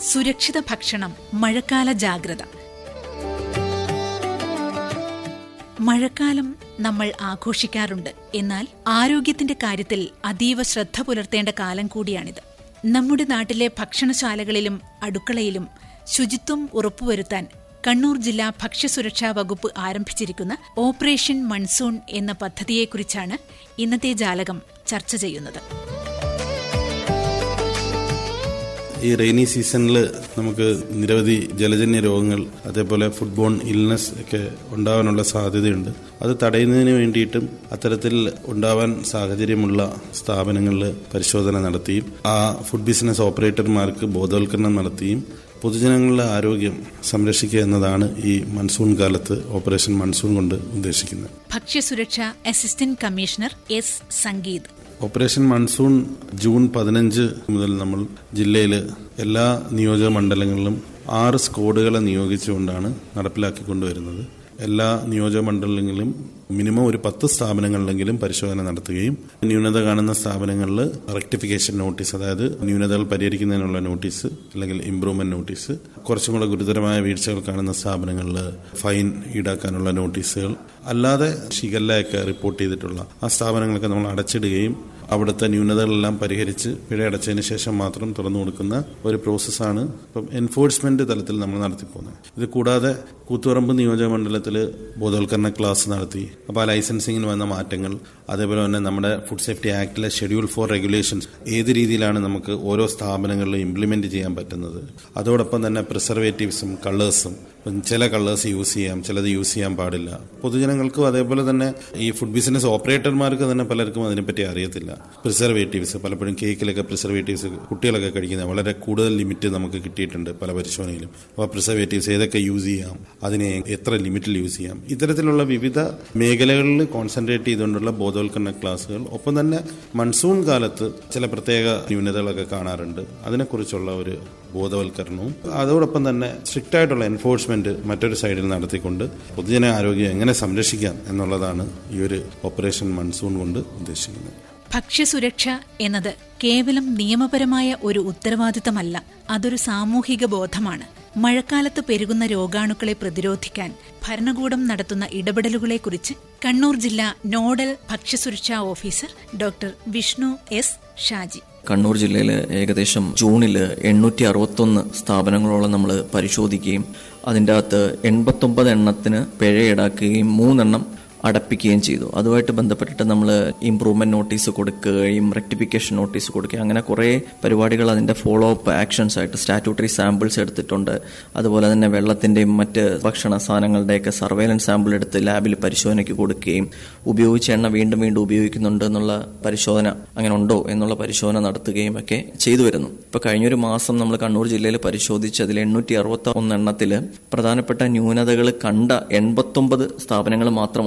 സുരക്ഷിത ഭക്ഷണം മഴക്കാല ജാഗ്രത മഴക്കാലം നമ്മൾ ആഘോഷിക്കാറുണ്ട് എന്നാൽ ആരോഗ്യത്തിന്റെ കാര്യത്തിൽ അതീവ ശ്രദ്ധ പുലർത്തേണ്ട കാലം കൂടിയാണിത് നമ്മുടെ നാട്ടിലെ ഭക്ഷണശാലകളിലും അടുക്കളയിലും ശുചിത്വം ഉറപ്പുവരുത്താൻ കണ്ണൂർ ജില്ലാ ഭക്ഷ്യസുരക്ഷാ വകുപ്പ് ആരംഭിച്ചിരിക്കുന്ന ഓപ്പറേഷൻ മൺസൂൺ എന്ന പദ്ധതിയെക്കുറിച്ചാണ് ഇന്നത്തെ ജാലകം ചർച്ച ചെയ്യുന്നത് ഈ റെയിനി സീസണിൽ നമുക്ക് നിരവധി ജലജന്യ രോഗങ്ങൾ അതേപോലെ ഫുഡ്ബോൺ ഇൽനെസ് ഒക്കെ ഉണ്ടാവാനുള്ള സാധ്യതയുണ്ട് അത് തടയുന്നതിന് വേണ്ടിയിട്ടും അത്തരത്തിൽ ഉണ്ടാവാൻ സാഹചര്യമുള്ള ഓപ്പറേഷനിൽ പരിശോധന നടത്തിയും ആ ഫുഡ് ബിസിനസ് ഓപ്പറേറ്റർമാർക്ക് ബോധവൽക്കരണം നടത്തിയും പൊതുജനങ്ങളുടെ ആരോഗ്യം സംരക്ഷിക്കുക എന്നതാണ് ഈ മൺസൂൺ കാലത്ത് ഓപ്പറേഷൻ മൺസൂൺ കൊണ്ട് ഉദ്ദേശിക്കുന്നത് ഭക്ഷ്യസുരക്ഷാ assistant commissioner S Sangeeth operation monsoon June പതിനഞ്ച് മുതൽ നമ്മൾ ജില്ലയിൽ എല്ലാ നിയോജക മണ്ഡലങ്ങളിലും ആറ് സ്ക്വാഡുകളെ നിയോഗിച്ചുകൊണ്ടാണ് നടപ്പിലാക്കിക്കൊണ്ടുവരുന്നത് എല്ലാ നിയോജക മണ്ഡലങ്ങളിലും മിനിമം ഒരു പത്ത് സ്ഥാപനങ്ങളിലെങ്കിലും പരിശോധന നടത്തുകയും ന്യൂനത കാണുന്ന സ്ഥാപനങ്ങളിൽ റെക്ടിഫിക്കേഷൻ നോട്ടീസ് അതായത് ന്യൂനതകൾ പരിഹരിക്കുന്നതിനുള്ള നോട്ടീസ് അല്ലെങ്കിൽ ഇംപ്രൂവ്മെന്റ് നോട്ടീസ് കുറച്ചും കൂടെ ഗുരുതരമായ വീഴ്ചകൾ കാണുന്ന സ്ഥാപനങ്ങളിൽ ഫൈൻ ഈടാക്കാനുള്ള നോട്ടീസുകൾ അല്ലാതെ ഷിഗല്ലയൊക്കെ റിപ്പോർട്ട് ചെയ്തിട്ടുള്ള ആ സ്ഥാപനങ്ങളൊക്കെ നമ്മൾ അടച്ചിടുകയും അവിടുത്തെ ന്യൂനതകളെല്ലാം പരിഹരിച്ച് പിഴ അടച്ചതിന് ശേഷം മാത്രം തുറന്നു കൊടുക്കുന്ന ഒരു പ്രോസസ്സാണ് ഇപ്പം എൻഫോഴ്സ്മെന്റ് തലത്തിൽ നമ്മൾ നടത്തിപ്പോകുന്നത് ഇത് കൂടാതെ കൂത്തുപറമ്പ് നിയോജക മണ്ഡലത്തിൽ ബോധവൽക്കരണ ക്ലാസ് നടത്തി അപ്പോൾ ആ ലൈസൻസിങ്ങിന് വന്ന മാറ്റങ്ങൾ അതേപോലെ തന്നെ നമ്മുടെ ഫുഡ് സേഫ്റ്റി ആക്ടിലെ ഷെഡ്യൂൾ ഫോർ റെഗുലേഷൻസ് ഏത് രീതിയിലാണ് നമുക്ക് ഓരോ സ്ഥാപനങ്ങളിലും ഇംപ്ലിമെന്റ് ചെയ്യാൻ പറ്റുന്നത് അതോടൊപ്പം തന്നെ പ്രിസർവേറ്റീവ്സും കളേഴ്സും ചില കളേഴ്സ് യൂസ് ചെയ്യാം ചിലത് യൂസ് ചെയ്യാൻ പാടില്ല പൊതുജനങ്ങൾക്കും അതേപോലെ തന്നെ ഈ ഫുഡ് ബിസിനസ് ഓപ്പറേറ്റർമാർക്ക് തന്നെ പലർക്കും അതിനെപ്പറ്റി അറിയത്തില്ല പ്രിസർവേറ്റീവ്സ് പലപ്പോഴും കേക്കിലൊക്കെ പ്രിസർവേറ്റീവ്സ് കുട്ടികളൊക്കെ കഴിക്കുന്നത് വളരെ കൂടുതൽ ലിമിറ്റ് നമുക്ക് കിട്ടിയിട്ടുണ്ട് പല പരിശോധനയിലും അപ്പോൾ പ്രിസർവേറ്റീവ്സ് ഏതൊക്കെ യൂസ് ചെയ്യാം അതിനെ എത്ര ലിമിറ്റിൽ യൂസ് ചെയ്യാം ഇത്തരത്തിലുള്ള വിവിധ മേഖലകളിൽ കോൺസെൻട്രേറ്റ് ചെയ്തുകൊണ്ടുള്ള ബോധവൽക്കരണ ക്ലാസ്സുകൾ ഒപ്പം തന്നെ മൺസൂൺ കാലത്ത് ചില പ്രത്യേക ന്യൂനതകളൊക്കെ കാണാറുണ്ട് അതിനെക്കുറിച്ചുള്ള ഒരു ബോധവൽക്കരണവും അതോടൊപ്പം തന്നെ സ്ട്രിക്റ്റ് ആയിട്ടുള്ള എൻഫോഴ്സ്മെന്റ് മറ്റൊരു സൈഡിൽ നടത്തിക്കൊണ്ട് പൊതുജന ആരോഗ്യം എങ്ങനെ സംരക്ഷിക്കാം എന്നുള്ളതാണ് ഈ ഒരു ഓപ്പറേഷൻ മൺസൂൺ കൊണ്ട് ഉദ്ദേശിക്കുന്നത് ഭക്ഷ്യസുരക്ഷ എന്നത് കേവലം നിയമപരമായ ഒരു ഉത്തരവാദിത്തമല്ല അതൊരു സാമൂഹിക ബോധമാണ് മഴക്കാലത്ത് പെരുകുന്ന രോഗാണുക്കളെ പ്രതിരോധിക്കാൻ ഭരണകൂടം നടത്തുന്ന ഇടപെടലുകളെക്കുറിച്ച് കണ്ണൂർ ജില്ലാ നോഡൽ ഭക്ഷ്യസുരക്ഷാ officer doctor Vishnu S Shaji Kannur ജില്ലയിൽ ഏകദേശം ജൂണിൽ എണ്ണൂറ്റി അറുപത്തൊന്ന് സ്ഥാപനങ്ങളോളം നമ്മൾ പരിശോധിക്കുകയും അതിൻ്റെ അകത്ത് എൺപത്തൊമ്പത് എണ്ണത്തിന് പിഴ ഈടാക്കുകയും മൂന്നെണ്ണം അടപ്പിക്കുകയും ചെയ്തു അതുമായിട്ട് ബന്ധപ്പെട്ടിട്ട് നമ്മൾ ഇംപ്രൂവ്മെന്റ് നോട്ടീസ് കൊടുക്കുകയും റെക്ടിഫിക്കേഷൻ നോട്ടീസ് കൊടുക്കുകയും അങ്ങനെ കുറേ പരിപാടികൾ അതിൻ്റെ ഫോളോ അപ്പ് ആക്ഷൻസ് ആയിട്ട് സ്റ്റാറ്റ്യൂട്ടറി സാമ്പിൾസ് എടുത്തിട്ടുണ്ട് അതുപോലെ തന്നെ വെള്ളത്തിൻ്റെയും മറ്റ് ഭക്ഷണ സാധനങ്ങളുടെയൊക്കെ സർവേലൻസ് സാമ്പിൾ എടുത്ത് ലാബിൽ പരിശോധനയ്ക്ക് കൊടുക്കുകയും ഉപയോഗിച്ച എണ്ണ വീണ്ടും വീണ്ടും ഉപയോഗിക്കുന്നുണ്ട് എന്നുള്ള പരിശോധന അങ്ങനെ ഉണ്ടോ എന്നുള്ള പരിശോധന നടത്തുകയും ഒക്കെ ചെയ്തു വരുന്നു ഇപ്പോൾ കഴിഞ്ഞൊരു മാസം നമ്മൾ കണ്ണൂർ ജില്ലയിൽ പരിശോധിച്ച് അതിൽ എണ്ണൂറ്റി അറുപത്തി ഒന്ന് എണ്ണത്തിൽ പ്രധാനപ്പെട്ട ന്യൂനതകൾ കണ്ട എൺപത്തൊമ്പത് സ്ഥാപനങ്ങൾ മാത്രം